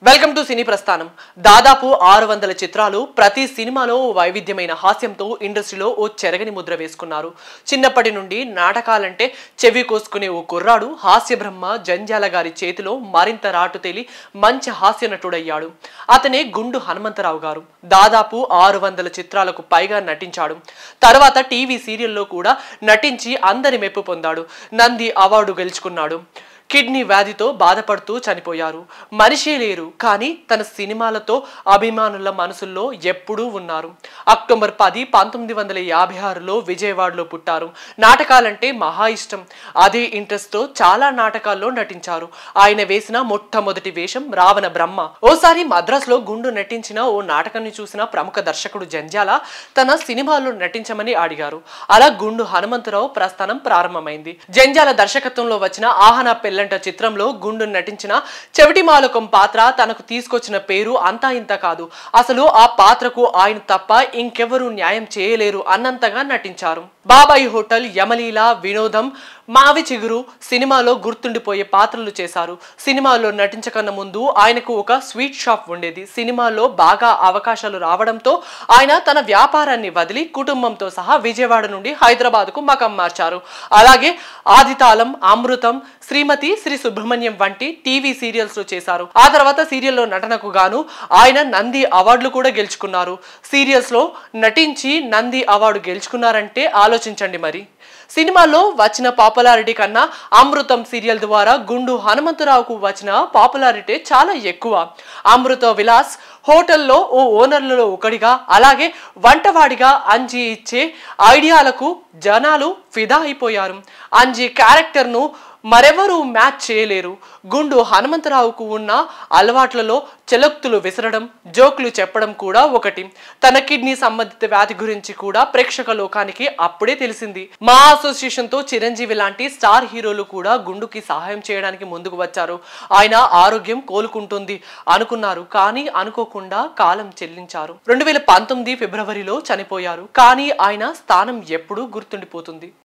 welcome to సినీ ప్రస్థానం దాదాపు ఆరు వందల చిత్రాలు ప్రతి సినిమాలో ఓ వైవిధ్యమైన హాస్యంతో ఇండస్ట్రీలో ఓ చెరగని ముద్ర వేసుకున్నారు చిన్నప్పటి నుండి నాటకాలంటే చెవి కోసుకునే ఓ కుర్రాడు హాస్య బ్రహ్మ జంజాల గారి చేతిలో మరింత రాటు తేలి మంచి హాస్య నటుడయ్యాడు అతనే గుండు హనుమంతరావు గారు దాదాపు ఆరు వందల చిత్రాలకు పైగా నటించాడు తర్వాత టీవీ సీరియల్లో కూడా నటించి అందరి మెప్పు పొందాడు నంది అవార్డు గెలుచుకున్నాడు కిడ్నీ వ్యాధితో బాధపడుతూ చనిపోయారు మనిషే లేరు కానీ తన సినిమాలతో అభిమానుల మనసుల్లో ఎప్పుడూ ఉన్నారు అక్టోబర్ పది పంతొమ్మిది వందల యాభై ఆరులో విజయవాడలో పుట్టారు నాటకాలంటే మహా ఇష్టం అదే ఇంట్రెస్ట్తో చాలా నాటకాల్లో నటించారు ఆయన వేసిన మొట్టమొదటి వేషం రావణ బ్రహ్మ ఓసారి మద్రాసులో గుండు నటించిన ఓ నాటకాన్ని చూసిన ప్రముఖ దర్శకుడు జంజాల తన సినిమాలో నటించమని అడిగారు అలా గుండు హనుమంతరావు ప్రస్థానం ప్రారంభమైంది జంజాల దర్శకత్వంలో వచ్చిన ఆహన పెళ్ళంట చిత్రంలో గుండు నటించిన చెవిటి మాలకం పాత్ర తనకు తీసుకొచ్చిన పేరు అంతా ఇంత కాదు అసలు ఆ పాత్రకు ఆయన తప్ప ఇంకెవరూ న్యాయం చేయలేరు అన్నంతగా నటించారు బాబాయి హోటల్ యమలీల వినోదం మావి చిగురు సినిమాలో గుర్తుండిపోయే పాత్రలు చేశారు సినిమాలో నటించకన్నా ముందు ఆయనకు ఒక స్వీట్ షాప్ ఉండేది సినిమాలో బాగా అవకాశాలు రావడంతో ఆయన తన వ్యాపారాన్ని వదిలి కుటుంబంతో సహా విజయవాడ నుండి హైదరాబాద్కు మకం మార్చారు అలాగే ఆదితాళం అమృతం శ్రీమతి శ్రీ సుబ్రహ్మణ్యం వంటి టీవీ సీరియల్స్ లో చేశారు ఆ తర్వాత సీరియల్లో నటనకు గాను ఆయన నంది అవార్డులు కూడా గెలుచుకున్నారు సీరియల్స్ లో నటించి నంది అవార్డు గెలుచుకున్నారంటే ఆలోచించండి మరి సినిమాలో వచ్చిన పాపులారిటీ కన్నా అమృతం సీరియల్ ద్వారా గుండు హనుమంతరావుకు వచ్చిన పాపులారిటీ చాలా ఎక్కువ అమృత విలాస్ హోటల్లో ఓ ఓనర్లలో ఒకడిగా అలాగే వంటవాడిగా అంజీ ఇచ్చే ఐడియాలకు జనాలు ఫిదా అయిపోయారు అంజీ క్యారెక్టర్ను మరెవరూ మ్యాచ్ చేయలేరు గుండు హనుమంతరావుకు ఉన్న అలవాట్లలో చెలక్తులు విసరడం జోకులు చెప్పడం కూడా ఒకటి తన కిడ్నీ సంబంధిత వ్యాధి గురించి కూడా ప్రేక్షక లోకానికి అప్పుడే తెలిసింది మా అసోసియేషన్ తో చిరంజీవి లాంటి స్టార్ హీరోలు కూడా గుండుకి సహాయం చేయడానికి ముందుకు వచ్చారు ఆయన ఆరోగ్యం కోలుకుంటుంది అనుకున్నారు కానీ అనుకోకుండా కాలం చెల్లించారు రెండు వేల పంతొమ్మిది ఫిబ్రవరిలో చనిపోయారు కానీ ఆయన స్థానం ఎప్పుడూ గుర్తుండిపోతుంది